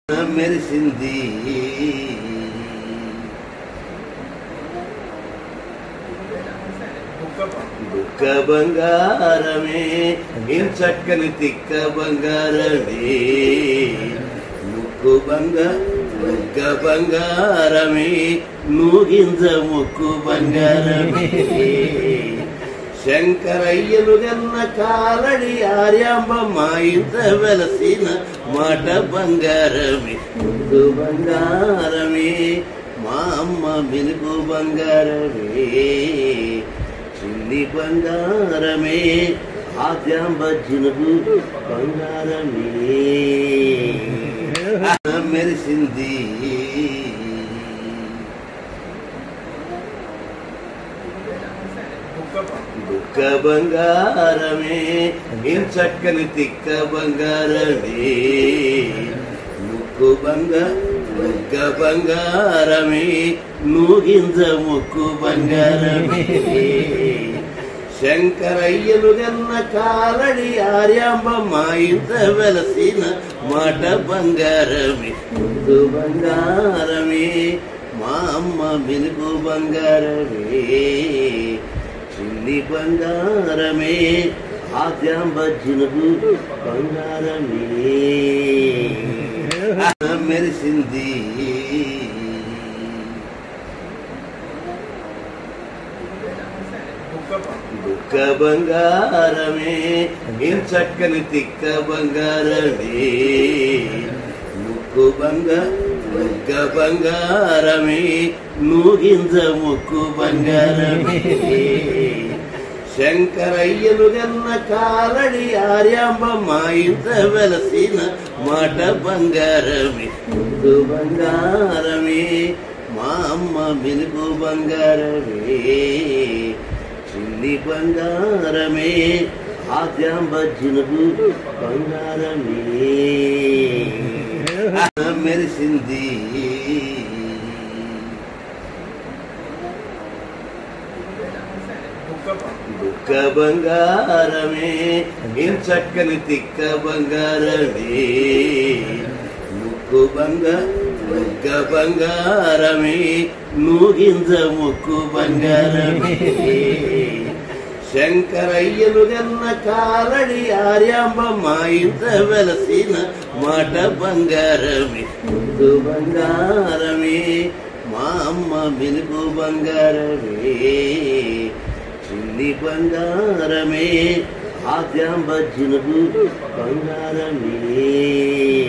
మెరిసింది బుక్క బంగారమే ఏం చక్కని తిక్క బంగారమే ముక్కు బంగ ముక్క బంగారమే నూగింజ ముక్కు బంగారమే శంకరయ్యను గన్న కాలడి ఆర్యాంబ మా ఇంత వెలసిన మాట బంగారమే ముక్కు బంగారమే మా అమ్మ మినుకు బంగారమే చిన్ని బంగారమే ఆద్యాంబ జినుగు బంగారమే మెరిసింది బుక్క బంగారమే ఏం చక్కని తిక్క బంగారమే ముక్కు బంగ ముగ్గ బంగారమే నూగింజ ముక్కు బంగారమే శంకరయ్యను గన్న కాలడి ఆర్యాంబ మా ఇంత వెలసిన మాట బంగారమే ముగ్గు బంగారమే మా అమ్మ మినుగు బంగారమే చిన్ని బంగారమే ఆద్యాంబ జినుగు బంగారమే మెరిసింది బుక్క బంగారమే ఏం చక్కని తిక్క బంగారమే ముక్కు బంగ ముగ్గ బంగారమే నూగింజ ముక్కు బంగారమే శంకరయ్యను గన్న కాలడి ఆర్యాంబ మా ఇంత వెలసిన మాట బంగారమే ముగ్గు బంగారమే మా అమ్మ మినుకు బంగారమే చిన్ని బంగారమే ఆద్యాంబ జినుగు బంగారమే మెరిసింది బుక్క బంగారమే ఏం చక్కని తిక్క బంగారమే ముక్కు బంగ ముగ్గ బంగారమే నూగింజ ముక్కు బంగారమే శంకరయ్యను గన్న కాలడి ఆర్యాంబ మా ఇంత వెలసిన మాట బంగారమే ముగ్గు బంగారమే మా అమ్మ మినుకు బంగారమే చిన్ని బంగారమే ఆద్యాంబ జినుగు బంగారమే